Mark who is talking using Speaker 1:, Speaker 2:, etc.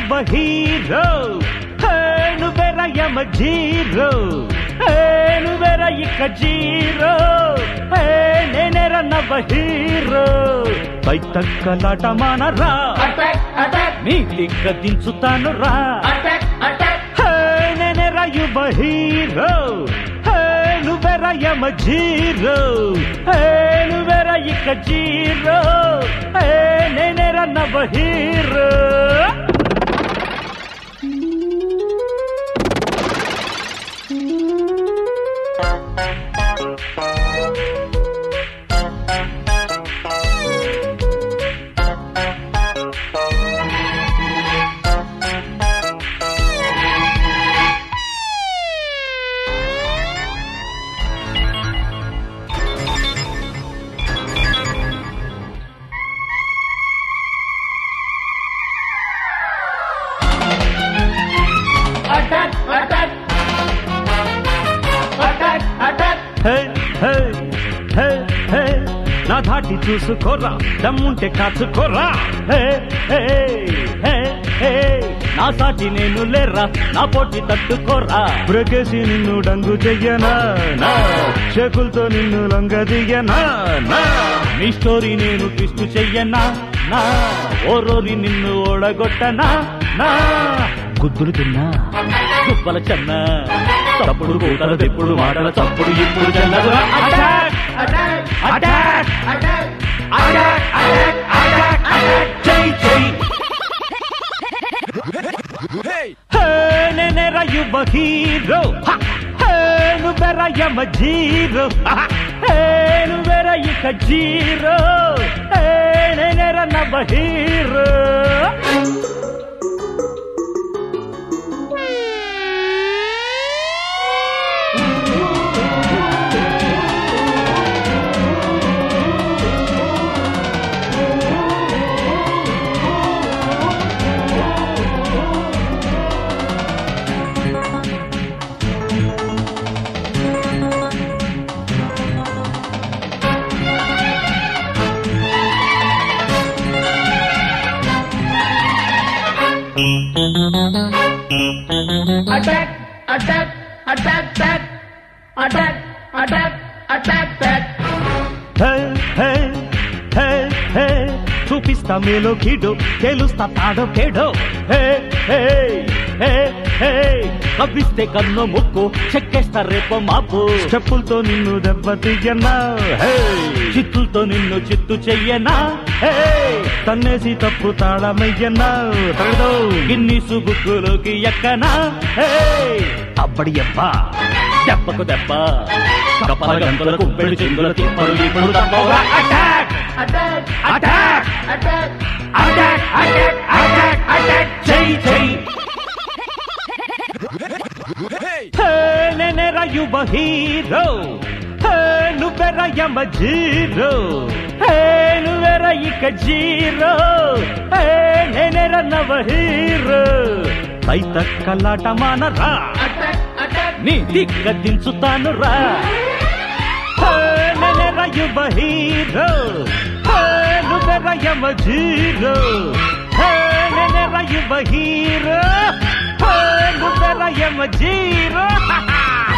Speaker 1: యువ హీరో నువ్వెర యమ జీరో నువ్వెర ఇక జీరో నేనెర నవ హీరో బైతక్కలాట మానరా
Speaker 2: అటాక్ అటాక్
Speaker 1: నీ దిగ్గ దించుతాను రా
Speaker 2: అటాక్ అటాక్
Speaker 1: నేనెర యువ హీరో నువ్వెర యమ జీరో నువ్వెర ఇక జీరో నేనెర నవ hero
Speaker 2: attack attack attack attack
Speaker 1: hey hey hey hey నా ధాటి చూసుకోరా దమ్ముంటే కాచుకోరా హే హే హే హే నా సాటి నేను లేరా నా పోటీ తట్టుకోరా బ్రకేసి నిన్ను డంగు చెయ్యనా నా షేకులతో నిన్ను లొంగ దిగనా నా నీ స్టోరీ నేను ట్విస్ట్ చెయ్యనా నా ఓరోరి నిన్ను ఓడగొట్టనా నా గుద్దులు తిన్నా కుప్పల చెన్న తప్పుడు కూతల తెప్పుడు మాటల చప్పుడు ఇప్పుడు చెల్లదు attack
Speaker 2: attack
Speaker 1: attack
Speaker 2: attack
Speaker 1: attack attack attack attack జై జై హే నేనేర యువ హీరో హ! హే నువ్వెర యమ జీరో హ! హే నువ్వెర ఇక జీరో హే నేనేర నవ hero
Speaker 2: attack attack attack back attack attack attack back
Speaker 1: hey hey hey hey చూపిస్తా మేలో కీడో తేలుస్తా తాడో కేడో హే హే హే హే కవ్విస్తే కన్ను ముక్కు చెక్కేస్తా రేపో మాపు చెప్పులతో నిన్ను దెబ్బతీయనా హే చిత్తులతో నిన్ను చిత్తు చెయ్యనా హే తన్నేసి తప్పు తాళమయ్యనా తగదో గిన్నీసు బుక్కులోకి ఎక్కనా హే అబ్బడి అబ్బా దెబ్బకు దెబ్బ కప్పల గంతుల కుప్పెడు చిందుల తిప్పలు ఇప్పుడు తప్పవురా attack
Speaker 2: attack
Speaker 1: attack
Speaker 2: attack
Speaker 1: attack attack attack attack జై జై హే నేనేర యువ హీరో హే నువ్వెర యమ జీరో హే నువ్వెర ఇక జీరో హే నేనేర నవ హీరో బైత కల్లాట మానరా
Speaker 2: అటాక్ అటాక్
Speaker 1: నీ దిగ్గ దించుతాను రా హే నేనేర యువ హీరో హే నువ్వెర యమ జీరో హే నేనేర యువ హీరో హే నువ్వెర యమ జీరో